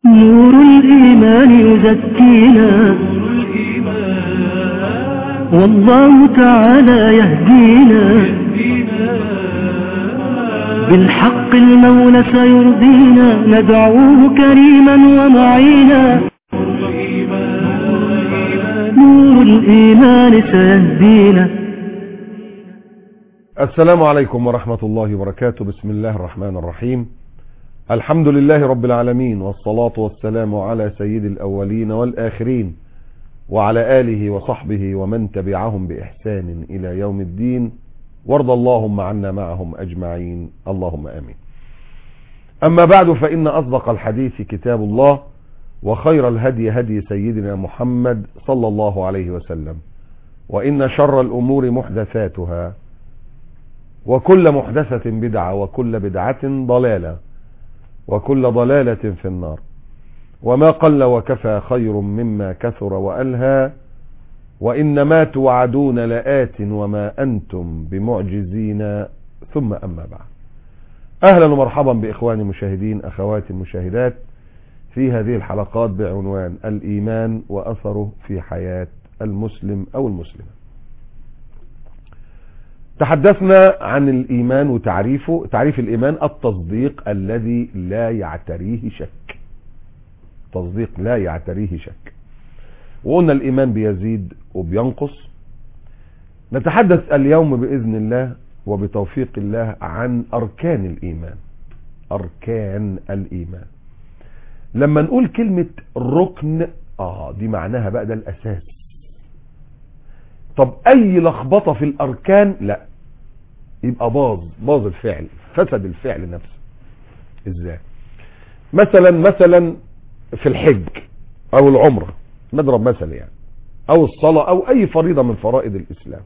نور الإيمان يزكينا والله تعالى يهدينا بالحق المولى سيرضينا ندعوه كريما ومعينا نور الإيمان سيهدينا السلام عليكم ورحمة الله وبركاته بسم الله الرحمن الرحيم الحمد لله رب العالمين والصلاة والسلام على سيد الأولين والآخرين وعلى آله وصحبه ومن تبعهم بإحسان إلى يوم الدين وارض اللهم عنا معهم أجمعين اللهم آمين أما بعد فإن أصدق الحديث كتاب الله وخير الهدي هدي سيدنا محمد صلى الله عليه وسلم وإن شر الأمور محدثاتها وكل محدثة بدعة وكل بدعة ضلالة وكل ضلالة في النار وما قل وكفى خير مما كثر وألهى وإن ما توعدون لآت وما أنتم بمعجزين ثم أما بعد أهلا ومرحبا بإخواني المشاهدين أخواتي المشاهدات في هذه الحلقات بعنوان الإيمان وأثره في حياة المسلم أو المسلمة تحدثنا عن الإيمان وتعريفه تعريف الإيمان التصديق الذي لا يعتريه شك تصديق لا يعتريه شك وقلنا الإيمان بيزيد وبينقص نتحدث اليوم بإذن الله وبتوفيق الله عن أركان الإيمان أركان الإيمان لما نقول كلمة ركن آه دي معناها بقى ده الأساس طب أي لخبطة في الأركان لا يبقى باظ باظ الفعل فسد الفعل نفسه ازاي مثلا مثلا في الحج او العمرة نضرب مثل يعني او الصلاة او اي فريضة من فرائض الاسلام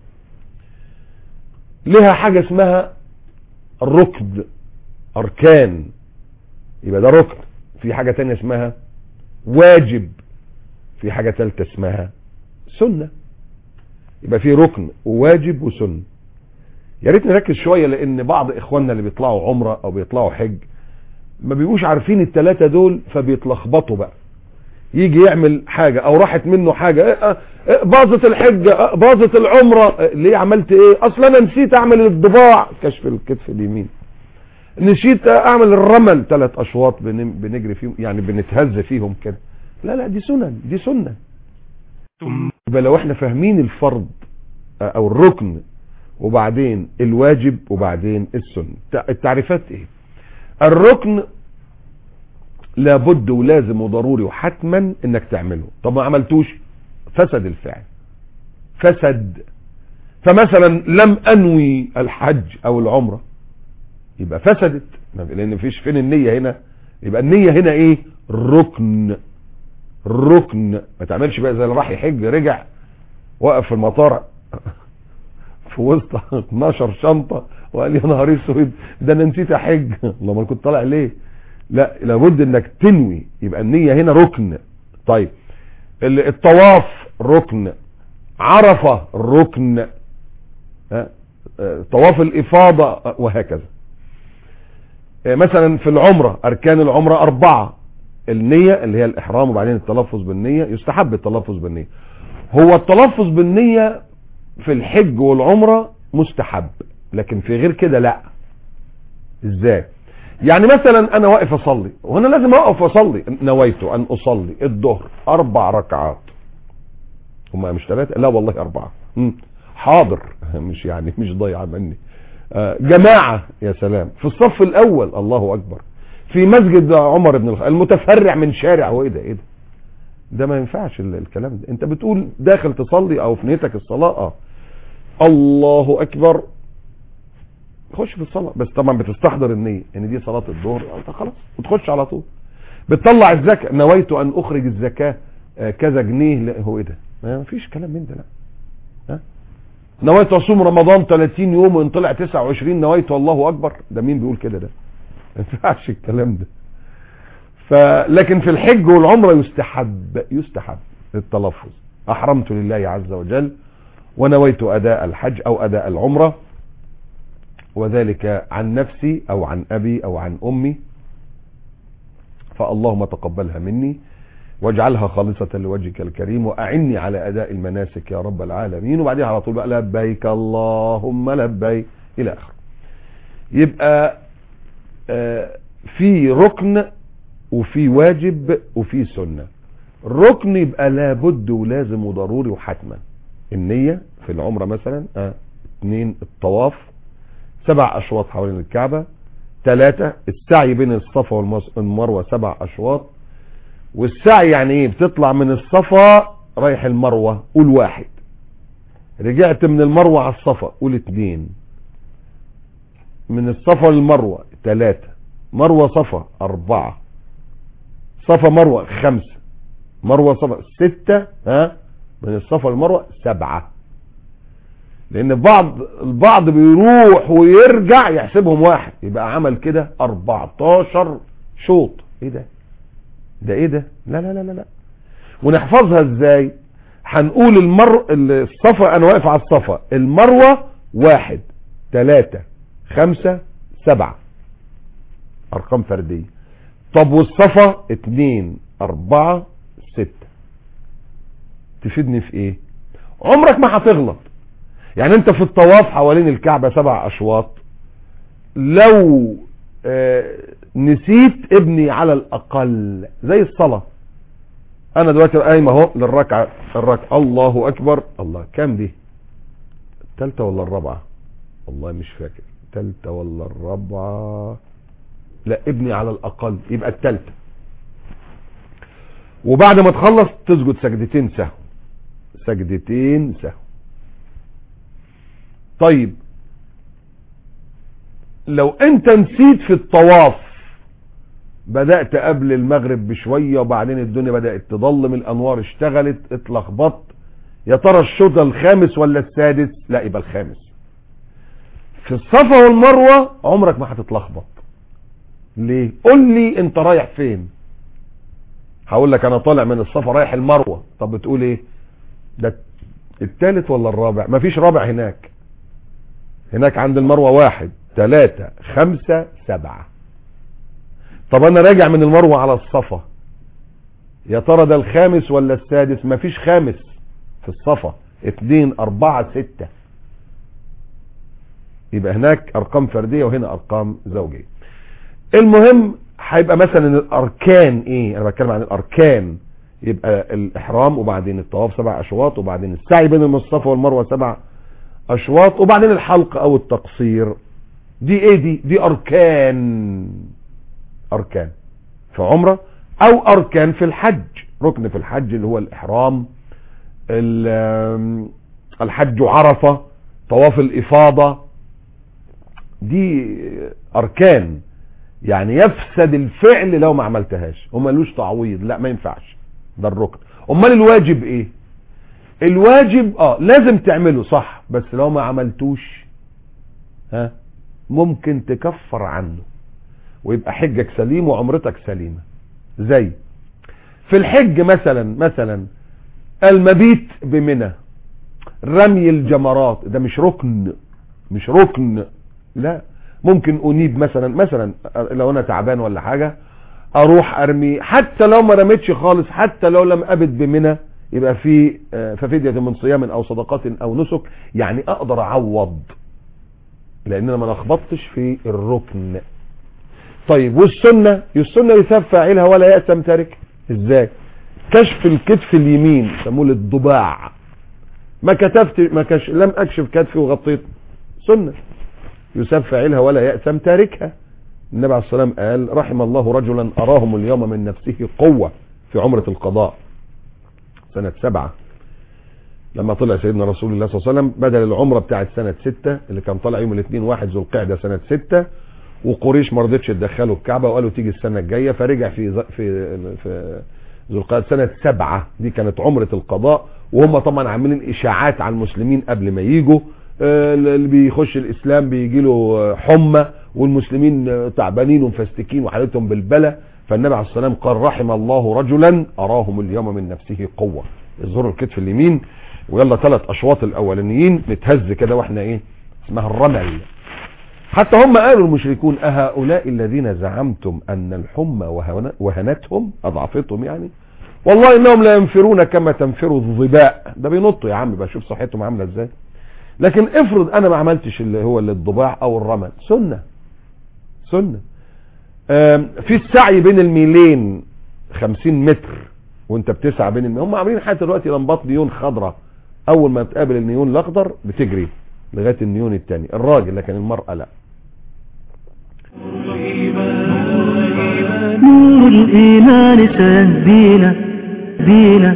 لها حاجة اسمها الركن اركان يبقى ده ركن في حاجة تانية اسمها واجب في حاجة تالتة اسمها سنة يبقى في ركن وواجب وسنة يا ريت نركز شوية لان بعض اخواننا اللي بيطلعوا عمرة او بيطلعوا حج ما بيبقوش عارفين التلاتة دول فبيتلخبطوا بقى يجي يعمل حاجة او راحت منه حاجة باظت الحجة باظت العمرة ليه عملت ايه اصلا انا نسيت اعمل الضباع كشف الكتف اليمين نسيت اعمل الرمل ثلاث اشواط بنجري فيهم يعني بنتهز فيهم كده لا لا دي سنن دي سنة يبقى لو احنا فاهمين الفرض او الركن وبعدين الواجب وبعدين السنة التعريفات ايه الركن لابد ولازم وضروري وحتما انك تعمله طب ما عملتوش فسد الفعل فسد فمثلا لم انوي الحج او العمرة يبقى فسدت لان مفيش فين النية هنا يبقى النية هنا ايه ركن ركن ما تعملش بقى زي اللي راح يحج رجع وقف في المطار في وسط 12 شنطة وقال يا نهار اسود ده انا نسيت احج الله ما كنت طالع ليه لا لابد انك تنوي يبقى النية هنا ركن طيب الطواف ركن عرفة ركن طواف الافاضة وهكذا مثلا في العمرة اركان العمرة اربعة النية اللي هي الاحرام وبعدين التلفظ بالنية يستحب التلفظ بالنية هو التلفظ بالنية في الحج والعمرة مستحب لكن في غير كده لا ازاي يعني مثلا انا واقف اصلي وانا لازم اقف واصلي نويت ان اصلي الظهر اربع ركعات هما مش ثلاثة لا والله اربعة حاضر مش يعني مش ضيعة مني جماعة يا سلام في الصف الاول الله اكبر في مسجد عمر بن الخطاب المتفرع من شارع وايه ده ايه ده ده ما ينفعش الكلام ده انت بتقول داخل تصلي او في نيتك الصلاة اه الله اكبر خش في الصلاة بس طبعا بتستحضر النية ان دي صلاة الظهر انت خلاص وتخش على طول بتطلع الزكاة نويت ان اخرج الزكاة آه كذا جنيه لا هو ايه ده ما فيش كلام من ده لا ها نويت اصوم رمضان 30 يوم وان طلع 29 نويت الله اكبر ده مين بيقول كده ده ما ينفعش الكلام ده فلكن في الحج والعمرة يستحب يستحب التلفظ احرمت لله عز وجل ونويت اداء الحج او اداء العمرة وذلك عن نفسي او عن ابي او عن امي فاللهم تقبلها مني واجعلها خالصة لوجهك الكريم وأعني على أداء المناسك يا رب العالمين وبعدها على طول بقى لبيك اللهم لبيك إلى آخر يبقى آه في ركن وفي واجب وفي سنة الركن يبقى لابد ولازم وضروري وحتما النية في العمرة مثلا اه اثنين الطواف سبع اشواط حوالين الكعبة ثلاثة السعي بين الصفا والمروة سبع اشواط والسعي يعني ايه بتطلع من الصفا رايح المروة قول واحد رجعت من المروة على الصفا قول اتنين من الصفا للمروة ثلاثة مروة صفا اربعة صفا مروة خمسة مروة صفا ستة ها من الصفا للمروة سبعة لان بعض البعض بيروح ويرجع يحسبهم واحد يبقى عمل كده 14 شوط ايه ده ده ايه ده لا لا لا لا لا ونحفظها ازاي هنقول المر الصفا انا واقف على الصفا المروة واحد ثلاثة خمسة سبعة ارقام فردية طب والصفا اتنين اربعة ستة تفيدني في ايه عمرك ما هتغلط يعني انت في الطواف حوالين الكعبة سبع اشواط لو آه نسيت ابني على الاقل زي الصلاة انا دلوقتي قايم اهو للركعة الركعة الله اكبر الله كام دي التالتة ولا الرابعة والله مش فاكر التالتة ولا الرابعة لا ابني على الاقل يبقى التالتة وبعد ما تخلص تسجد سجدتين سهو سجدتين سهو طيب لو انت نسيت في الطواف بدأت قبل المغرب بشوية وبعدين الدنيا بدأت تضلم الانوار اشتغلت اتلخبطت يا ترى الشوط الخامس ولا السادس لا يبقى الخامس في الصفا والمروة عمرك ما هتتلخبط ليه قول لي انت رايح فين هقول لك انا طالع من الصفا رايح المروة طب بتقول ايه ده التالت ولا الرابع مفيش رابع هناك هناك عند المروة واحد ثلاثة خمسة سبعة طب انا راجع من المروة على الصفا يا ترى ده الخامس ولا السادس مفيش خامس في الصفا اتنين اربعة ستة يبقى هناك ارقام فردية وهنا ارقام زوجية المهم هيبقى مثلا الاركان ايه انا بتكلم عن الاركان يبقى الاحرام وبعدين الطواف سبع اشواط وبعدين السعي بين الصفا والمروه سبع اشواط وبعدين الحلق او التقصير دي ايه دي دي اركان اركان في عمره او اركان في الحج ركن في الحج اللي هو الاحرام الحج عرفه طواف الافاضه دي اركان يعني يفسد الفعل لو ما عملتهاش ومالوش تعويض لا ما ينفعش ده الركن امال الواجب ايه الواجب اه لازم تعمله صح بس لو ما عملتوش ها ممكن تكفر عنه ويبقى حجك سليم وعمرتك سليمة زي في الحج مثلا مثلا المبيت بمنى رمي الجمرات ده مش ركن مش ركن لا ممكن انيب مثلا مثلا لو انا تعبان ولا حاجة اروح ارمي حتى لو ما رميتش خالص حتى لو لم ابد بمنى يبقى في ففدية من صيام او صدقات او نسك يعني اقدر اعوض لان انا ما لخبطتش في الركن طيب والسنة السنة يثاب فاعلها ولا يأسم تارك ازاي كشف الكتف اليمين سموه الضباع ما كتفت ما كش لم اكشف كتفي وغطيت سنة يثاب فاعلها ولا يأسم تاركها النبي عليه الصلاة والسلام قال رحم الله رجلا أراهم اليوم من نفسه قوة في عمرة القضاء سنة سبعة لما طلع سيدنا رسول الله صلى الله عليه وسلم بدل العمرة بتاعت سنة ستة اللي كان طلع يوم الاثنين واحد ذو القعدة سنة ستة وقريش ما رضتش تدخله الكعبة وقالوا تيجي السنة الجاية فرجع في في في ذو القعدة سنة سبعة دي كانت عمرة القضاء وهم طبعا عاملين اشاعات على المسلمين قبل ما يجوا اللي بيخش الاسلام بيجي له حمى والمسلمين تعبانين ومفستكين وحالتهم بالبلة فالنبي عليه الصلاة والسلام قال رحم الله رجلا اراهم اليوم من نفسه قوة يظهر الكتف اليمين ويلا ثلاث اشواط الاولانيين نتهز كده واحنا ايه اسمها الرمل حتى هم قالوا المشركون أهؤلاء الذين زعمتم أن الحمى وهن- وهنتهم أضعفتهم يعني والله إنهم لا ينفرون كما تنفر الظباء ده بينطوا يا عم بقى شوف صحتهم عاملة ازاي لكن افرض انا ما عملتش اللي هو اللي الضباع او الرمل سنة سنة آم، في السعي بين الميلين 50 متر وانت بتسعى بين الميلين هم عاملين حتى دلوقتي لمبات نيون خضراء اول ما تقابل النيون الاخضر بتجري لغايه النيون الثاني الراجل لكن المرأة لا نور الإيمان سيهدينا دينا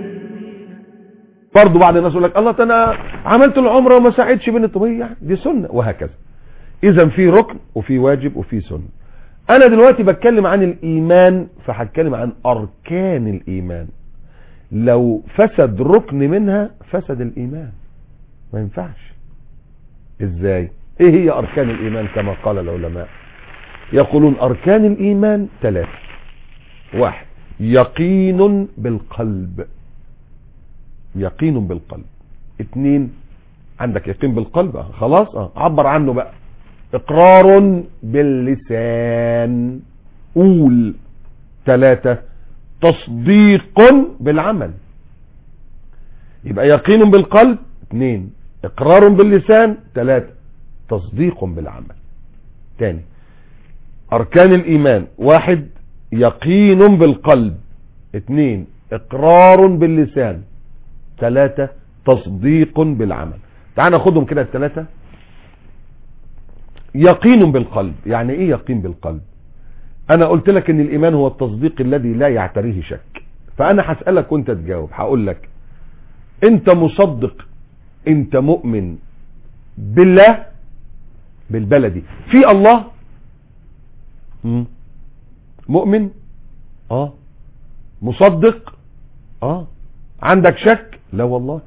برضه بعض الناس يقول لك الله ده انا عملت العمره وما ساعدش بين الطبيعي دي سنه وهكذا اذا في ركن وفي واجب وفي سنه انا دلوقتي بتكلم عن الايمان فهتكلم عن اركان الايمان لو فسد ركن منها فسد الايمان ما ينفعش ازاي ايه هي اركان الايمان كما قال العلماء يقولون اركان الايمان ثلاثه واحد يقين بالقلب يقين بالقلب اتنين عندك يقين بالقلب اه خلاص اه عبر عنه بقى اقرار باللسان قول ثلاثة تصديق بالعمل يبقى يقين بالقلب اثنين اقرار باللسان ثلاثة تصديق بالعمل تاني اركان الايمان واحد يقين بالقلب اثنين اقرار باللسان ثلاثة تصديق بالعمل تعال ناخدهم كده الثلاثة يقين بالقلب يعني ايه يقين بالقلب انا قلت لك ان الايمان هو التصديق الذي لا يعتريه شك فانا هسألك وانت تجاوب هقول لك انت مصدق انت مؤمن بالله بالبلدي في الله مم. مؤمن اه مصدق اه عندك شك لا والله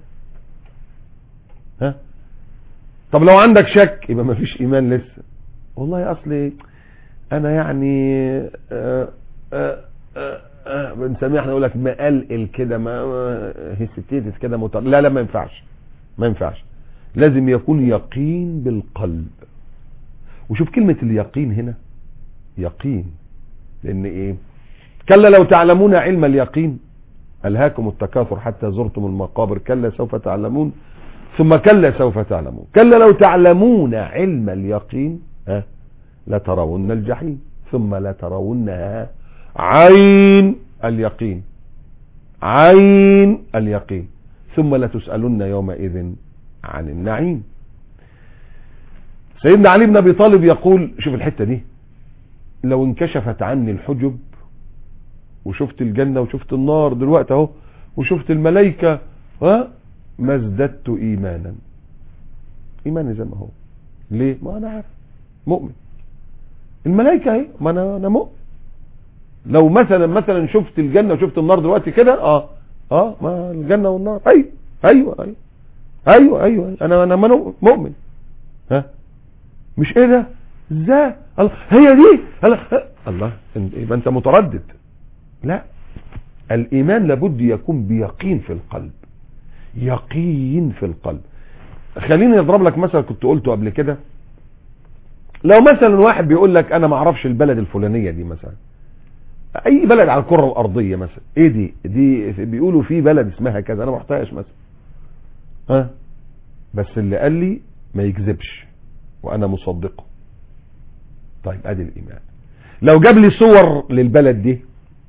ها طب لو عندك شك يبقى ما فيش ايمان لسه والله اصلي انا يعني آه آه آه آه بنسميه احنا نقول لك مقلقل كده ما هيستيتس كده مطر لا لا ما ينفعش ما ينفعش لازم يكون يقين بالقلب وشوف كلمة اليقين هنا يقين لان ايه كلا لو تعلمون علم اليقين ألهاكم التكاثر حتى زرتم المقابر كلا سوف تعلمون ثم كلا سوف تعلمون كلا لو تعلمون علم اليقين ها لترون الجحيم ثم لترونها عين اليقين عين اليقين ثم لتسألن يومئذ عن النعيم سيدنا علي بن ابي طالب يقول شوف الحتة دي لو انكشفت عني الحجب وشفت الجنة وشفت النار دلوقتي اهو وشفت الملائكة ها ما ازددت ايمانا ايماني زي ما هو ليه ما انا عارف مؤمن الملائكة اهي ما انا انا مؤمن لو مثلا مثلا شفت الجنة وشفت النار دلوقتي كده اه اه ما الجنة والنار ايوه ايوه ايوه ايوه ايوه انا انا مؤمن ها مش ايه ده ازاي الله هي دي الله الله يبقى انت متردد لا الايمان لابد يكون بيقين في القلب يقين في القلب خليني اضرب لك مثلا كنت قلته قبل كده لو مثلا واحد بيقول لك انا ما اعرفش البلد الفلانيه دي مثلا اي بلد على الكره الارضيه مثلا ايه دي دي بيقولوا في بلد اسمها كذا انا ما رحتهاش مثلا ها بس اللي قال لي ما يكذبش وانا مصدقه طيب ادي الايمان لو جاب لي صور للبلد دي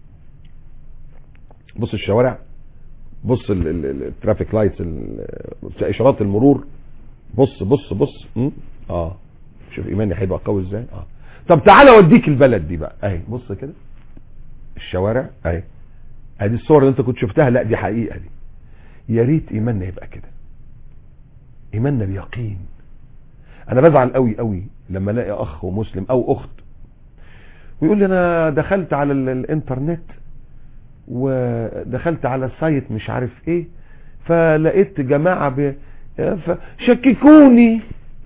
بص الشوارع بص الترافيك لايتس اشارات المرور بص بص بص م? اه شوف ايماني هيبقى قوي ازاي اه طب تعالى اوديك البلد دي بقى اهي بص كده الشوارع اهي ادي الصور اللي انت كنت شفتها لا دي حقيقه دي يا ريت ايماننا يبقى كده ايماننا بيقين انا بزعل قوي قوي لما الاقي اخ ومسلم او اخت ويقول لي انا دخلت على الانترنت ودخلت على السايت مش عارف ايه فلقيت جماعة ب... شككوني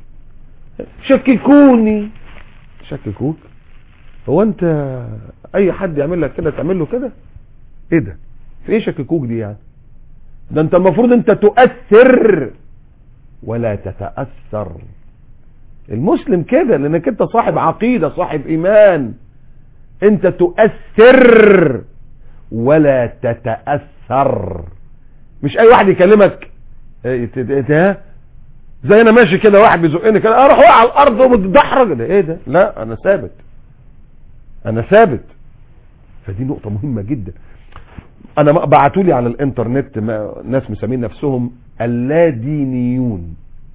شككوني شككوك هو انت اي حد يعمل لك كده تعمل له كده ايه ده في ايه شككوك دي يعني ده انت المفروض انت تؤثر ولا تتأثر المسلم كده لانك انت صاحب عقيدة صاحب ايمان انت تؤثر ولا تتأثر مش اي واحد يكلمك إيه ت- ت- ها زي انا ماشي كده واحد بيزقني كده اروح واقع على الارض ومتدحرج ده ايه ده لا انا ثابت انا ثابت فدي نقطة مهمة جدا انا بعتوا لي على الانترنت ما ناس مسمين نفسهم اللادينيون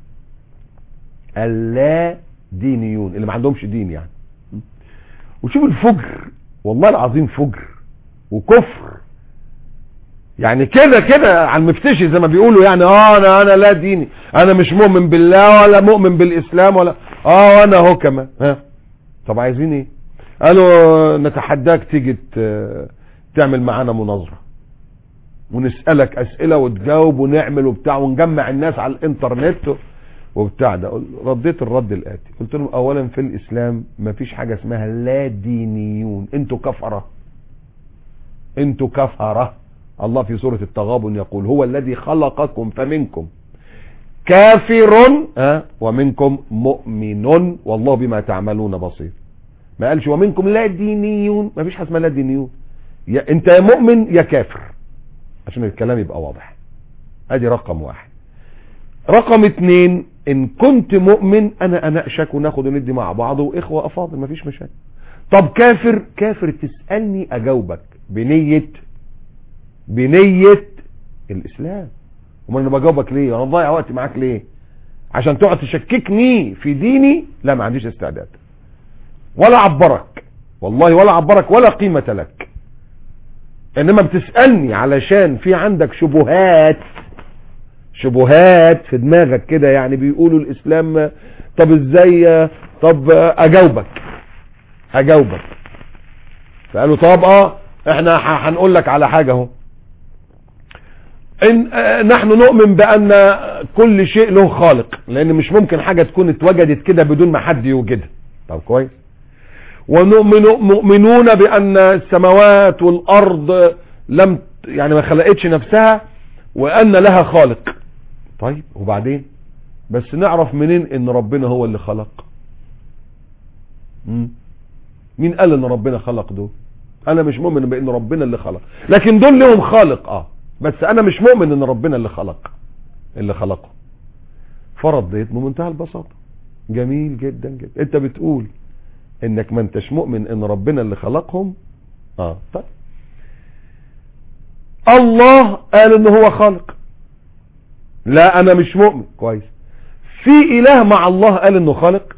اللادينيون اللي ما عندهمش دين يعني وشوف الفجر والله العظيم فجر وكفر يعني كده كده على المفتشي زي ما بيقولوا يعني اه انا انا لا ديني انا مش مؤمن بالله ولا مؤمن بالاسلام ولا اه انا اهو كمان ها طب عايزين ايه قالوا نتحداك تيجي ت- تعمل معانا مناظره ونسالك اسئله وتجاوب ونعمل وبتاع ونجمع الناس على الانترنت وبتاع ده قل- رديت الرد الاتي قلت لهم اولا في الاسلام مفيش حاجه اسمها لا دينيون انتوا كفره انتوا كفره الله في سوره التغابن يقول هو الذي خلقكم فمنكم كافر ها ومنكم مؤمن والله بما تعملون بصير ما قالش ومنكم لا دينيون ما فيش حاجه اسمها لا دينيون يا انت يا مؤمن يا كافر عشان الكلام يبقى واضح ادي رقم واحد رقم اتنين ان كنت مؤمن انا اناقشك وناخد وندي مع بعض واخوة افاضل مفيش مشاكل طب كافر كافر تسألني اجاوبك بنية بنية الاسلام امال انا بجاوبك ليه انا ضايع وقتي معاك ليه عشان تقعد تشككني في ديني لا ما عنديش استعداد ولا عبرك والله ولا عبرك ولا قيمة لك انما بتسألني علشان في عندك شبهات شبهات في دماغك كده يعني بيقولوا الاسلام طب ازاي طب اجاوبك اجاوبك فقالوا طب اه احنا ح- هنقول لك على حاجة اهو ان آه، نحن نؤمن بان كل شيء له خالق لان مش ممكن حاجة تكون اتوجدت كده بدون ما حد يوجدها طب كويس ونؤمن مؤمنون بان السماوات والارض لم يعني ما خلقتش نفسها وان لها خالق طيب وبعدين بس نعرف منين ان ربنا هو اللي خلق مم. مين قال ان ربنا خلق دول انا مش مؤمن بان ربنا اللي خلق لكن دول لهم خالق اه بس انا مش مؤمن ان ربنا اللي خلق اللي خلقه فرديت بمنتهى البساطة جميل جدا جدا انت بتقول انك ما انتش مؤمن ان ربنا اللي خلقهم اه طيب الله قال ان هو خالق لا انا مش مؤمن كويس في اله مع الله قال انه خالق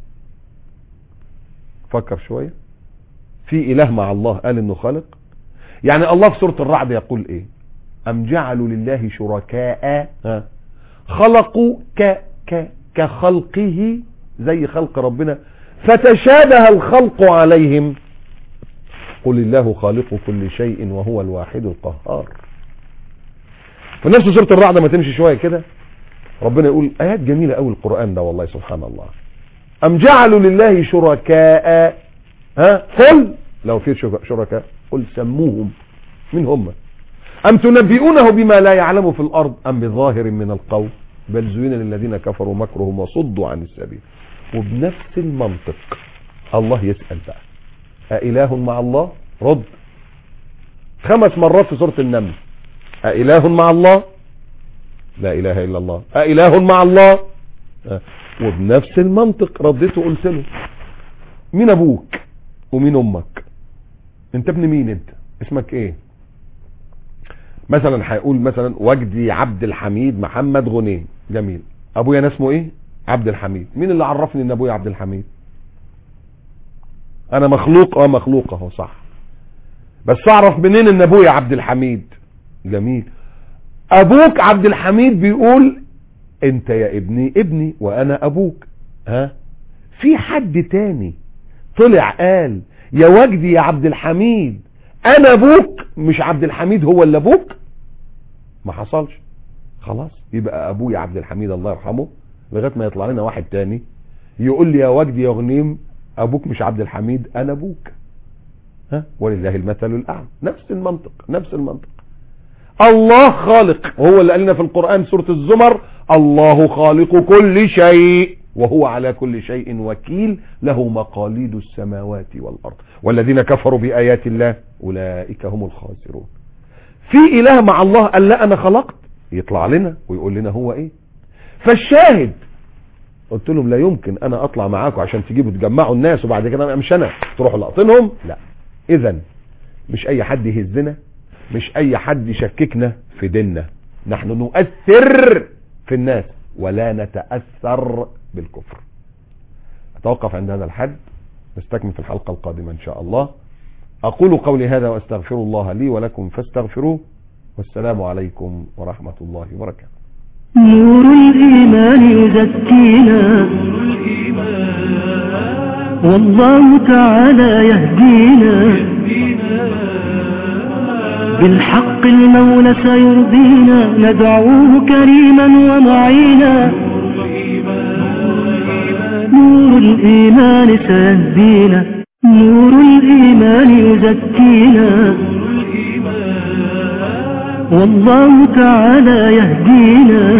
فكر شوية في اله مع الله قال انه خالق يعني الله في سورة الرعد يقول ايه ام جعلوا لله شركاء ها خلقوا ك ك كخلقه زي خلق ربنا فتشابه الخلق عليهم قل الله خالق كل شيء وهو الواحد القهار في نفس سورة الرعد ما تمشي شوية كده ربنا يقول آيات جميلة قوي القرآن ده والله سبحان الله أم جعلوا لله شركاء ها قل لو في شرك- شركاء قل سموهم من هم أم تنبئونه بما لا يعلم في الأرض أم بظاهر من القول بل زين للذين كفروا مكرهم وصدوا عن السبيل وبنفس المنطق الله يسأل بقى أإله مع الله رد خمس مرات في سورة النمل أإله مع الله لا إله إلا الله أإله مع الله أه. وبنفس المنطق رديت وقلت له مين أبوك ومين أمك أنت ابن مين أنت اسمك إيه مثلا هيقول مثلا وجدي عبد الحميد محمد غنيم جميل ابويا انا اسمه ايه عبد الحميد مين اللي عرفني ان ابويا عبد الحميد انا مخلوق اه مخلوق اهو صح بس اعرف منين ان ابويا عبد الحميد جميل ابوك عبد الحميد بيقول انت يا ابني ابني وانا ابوك ها في حد تاني طلع قال يا وجدي يا عبد الحميد انا ابوك مش عبد الحميد هو اللي ابوك ما حصلش خلاص يبقى ابويا عبد الحميد الله يرحمه لغايه ما يطلع لنا واحد تاني يقول لي يا وجدي يا غنيم ابوك مش عبد الحميد انا ابوك ها ولله المثل الاعلى نفس المنطق نفس المنطق الله خالق هو اللي قال لنا في القران سوره الزمر الله خالق كل شيء وهو على كل شيء وكيل له مقاليد السماوات والأرض والذين كفروا بآيات الله أولئك هم الخاسرون في إله مع الله قال لا أنا خلقت يطلع لنا ويقول لنا هو إيه فالشاهد قلت لهم لا يمكن أنا أطلع معاكم عشان تجيبوا تجمعوا الناس وبعد كده أنا مش أنا تروحوا لقطنهم لا إذا مش أي حد يهزنا مش أي حد يشككنا في ديننا نحن نؤثر في الناس ولا نتأثر بالكفر أتوقف عند هذا الحد نستكمل في الحلقة القادمة إن شاء الله أقول قولي هذا وأستغفر الله لي ولكم فاستغفروه والسلام عليكم ورحمة الله وبركاته نور الإيمان يزكينا والله تعالى يهدينا بالحق المولى سيرضينا ندعوه كريما ومعينا نور الإيمان سيهدينا نور الإيمان يزكينا والله تعالى يهدينا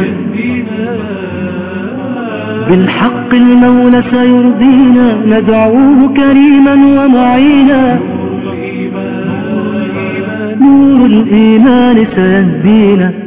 بالحق المولى سيرضينا ندعوه كريما ومعينا نور الإيمان سيهدينا